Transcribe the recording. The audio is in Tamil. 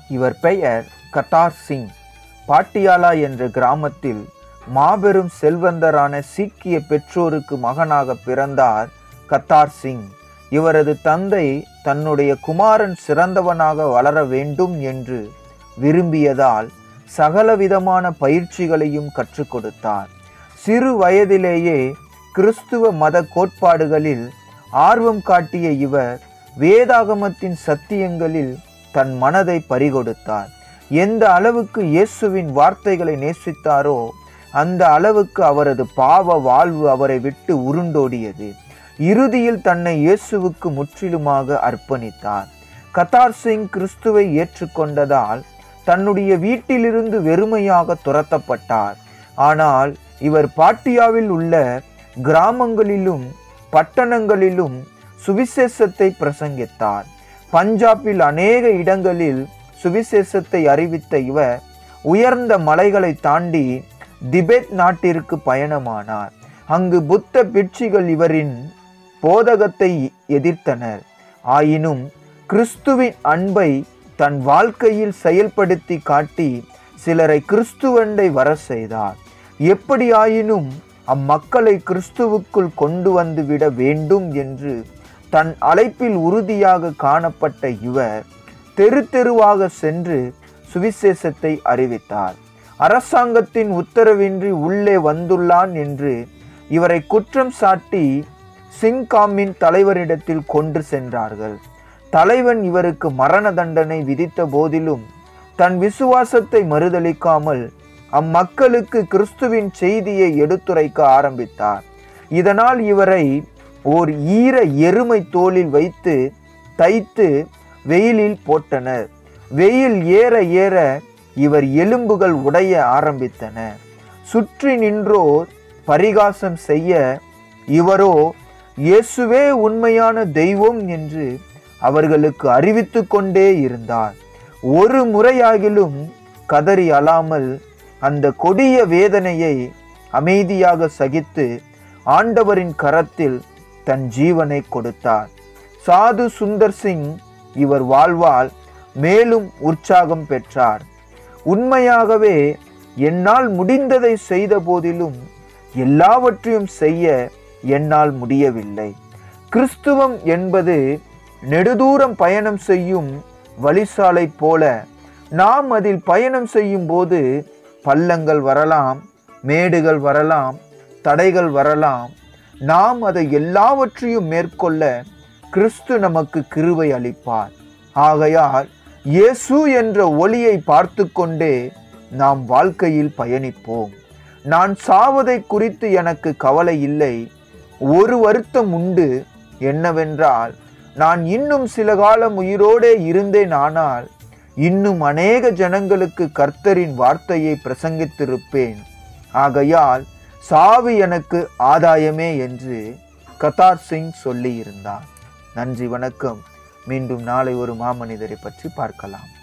இவர் பெயர் கத்தார் சிங் பாட்டியாலா என்ற கிராமத்தில் மாபெரும் செல்வந்தரான சீக்கிய பெற்றோருக்கு மகனாக பிறந்தார் கத்தார் சிங் இவரது தந்தை தன்னுடைய குமாரன் சிறந்தவனாக வளர வேண்டும் என்று விரும்பியதால் சகலவிதமான பயிற்சிகளையும் கற்றுக் கொடுத்தார் சிறு வயதிலேயே கிறிஸ்துவ மத கோட்பாடுகளில் ஆர்வம் காட்டிய இவர் வேதாகமத்தின் சத்தியங்களில் தன் மனதை பறிகொடுத்தார் எந்த அளவுக்கு இயேசுவின் வார்த்தைகளை நேசித்தாரோ அந்த அளவுக்கு அவரது பாவ வாழ்வு அவரை விட்டு உருண்டோடியது இறுதியில் தன்னை இயேசுவுக்கு முற்றிலுமாக அர்ப்பணித்தார் கத்தார் சிங் கிறிஸ்துவை ஏற்றுக்கொண்டதால் தன்னுடைய வீட்டிலிருந்து வெறுமையாக துரத்தப்பட்டார் ஆனால் இவர் பாட்டியாவில் உள்ள கிராமங்களிலும் பட்டணங்களிலும் சுவிசேஷத்தை பிரசங்கித்தார் பஞ்சாபில் அநேக இடங்களில் சுவிசேஷத்தை அறிவித்த இவர் உயர்ந்த மலைகளை தாண்டி திபெத் நாட்டிற்கு பயணமானார் அங்கு புத்த பிட்சிகள் இவரின் போதகத்தை எதிர்த்தனர் ஆயினும் கிறிஸ்துவின் அன்பை தன் வாழ்க்கையில் செயல்படுத்தி காட்டி சிலரை கிறிஸ்துவண்டை வர செய்தார் எப்படியாயினும் அம்மக்களை கிறிஸ்துவுக்குள் கொண்டு வந்து விட வேண்டும் என்று தன் அழைப்பில் உறுதியாக காணப்பட்ட இவர் தெரு தெருவாக சென்று சுவிசேஷத்தை அறிவித்தார் அரசாங்கத்தின் உத்தரவின்றி உள்ளே வந்துள்ளான் என்று இவரை குற்றம் சாட்டி சிங்காமின் தலைவரிடத்தில் கொண்டு சென்றார்கள் தலைவன் இவருக்கு மரண தண்டனை விதித்த போதிலும் தன் விசுவாசத்தை மறுதளிக்காமல் அம்மக்களுக்கு கிறிஸ்துவின் செய்தியை எடுத்துரைக்க ஆரம்பித்தார் இதனால் இவரை ஓர் ஈர எருமை தோலில் வைத்து தைத்து வெயிலில் போட்டனர் வெயில் ஏற ஏற இவர் எலும்புகள் உடைய ஆரம்பித்தன சுற்றி நின்றோர் பரிகாசம் செய்ய இவரோ இயேசுவே உண்மையான தெய்வம் என்று அவர்களுக்கு அறிவித்து கொண்டே இருந்தார் ஒரு முறையாகிலும் கதறி அழாமல் அந்த கொடிய வேதனையை அமைதியாக சகித்து ஆண்டவரின் கரத்தில் தன் ஜீவனை கொடுத்தார் சாது சுந்தர் சிங் இவர் வாழ்வால் மேலும் உற்சாகம் பெற்றார் உண்மையாகவே என்னால் முடிந்ததை செய்த போதிலும் எல்லாவற்றையும் செய்ய என்னால் முடியவில்லை கிறிஸ்துவம் என்பது நெடுதூரம் பயணம் செய்யும் வழிசாலை போல நாம் அதில் பயணம் செய்யும் போது பள்ளங்கள் வரலாம் மேடுகள் வரலாம் தடைகள் வரலாம் நாம் அதை எல்லாவற்றையும் மேற்கொள்ள கிறிஸ்து நமக்கு கிருபை அளிப்பார் ஆகையால் இயேசு என்ற ஒளியை பார்த்து கொண்டே நாம் வாழ்க்கையில் பயணிப்போம் நான் சாவதை குறித்து எனக்கு கவலை இல்லை ஒரு வருத்தம் உண்டு என்னவென்றால் நான் இன்னும் சில காலம் உயிரோடே இருந்தேன் ஆனால் இன்னும் அநேக ஜனங்களுக்கு கர்த்தரின் வார்த்தையை பிரசங்கித்திருப்பேன் ஆகையால் சாவு எனக்கு ஆதாயமே என்று கதார் சிங் சொல்லியிருந்தார் நன்றி வணக்கம் மீண்டும் நாளை ஒரு மாமனிதரை பற்றி பார்க்கலாம்